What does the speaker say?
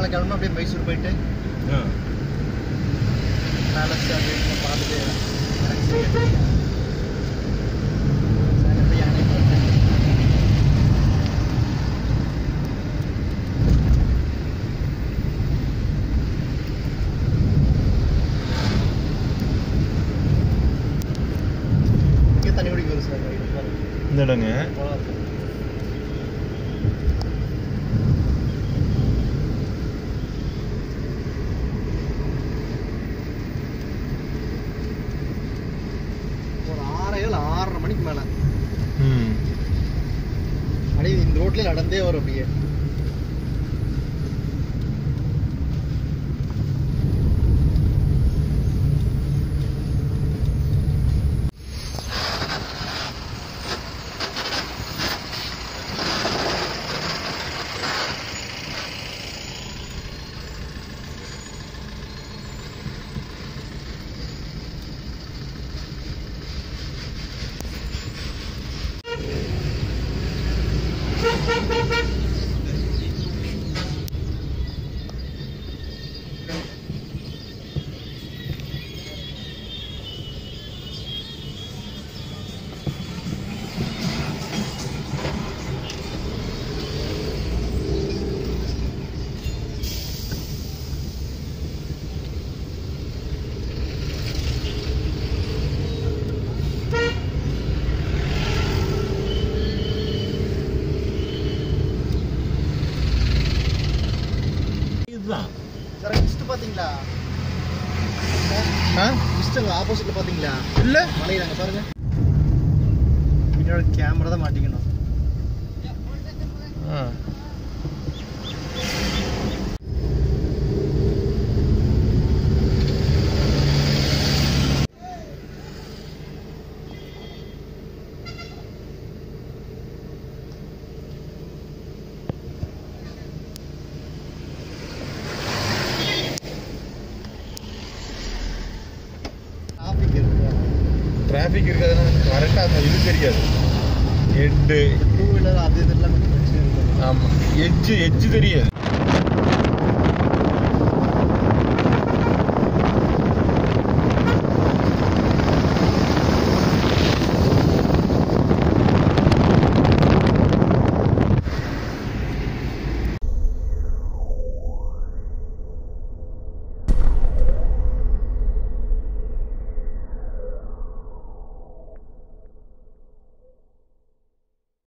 சாயங்காலம் கிளம்பி அப்படியே மைசூர் போயிட்டு பேலஸ் அப்படின்னு பார்த்துட்டு சாயங்காலம் யானை பார்த்து இங்கே தண்ணி குடிக்க வரும் சார் இது பாருங்க. இந்த இடங்க போலாம் இருக்கு. ஒரு ஆறு ஏழு ஆறரை மணிக்கு மேல ம் அப்படியே இந்த ரோட்ல நடந்தே வரும் அப்படியே இதுதான் சார் மிஸ்ட் பாத்தீங்களா ஆ மிஸ்ட் ஆப்போசிட்ல பாத்தீங்களா இல்ல மலையிறாங்க பாருங்க பின்னாடி கேமரா தான் மாட்டிக்கணும் ஆ டிராஃபிக் இருக்கு டிராஃபிக் இருக்கிறதுனால கரெக்டாக அந்த இது தெரியாது ஹெட்டு டூ வீலர் அது இது எல்லாம் கொஞ்சம் பிரச்சனை இருக்கு ஆமாம் எட்ஜு எட்ஜு தெரியாது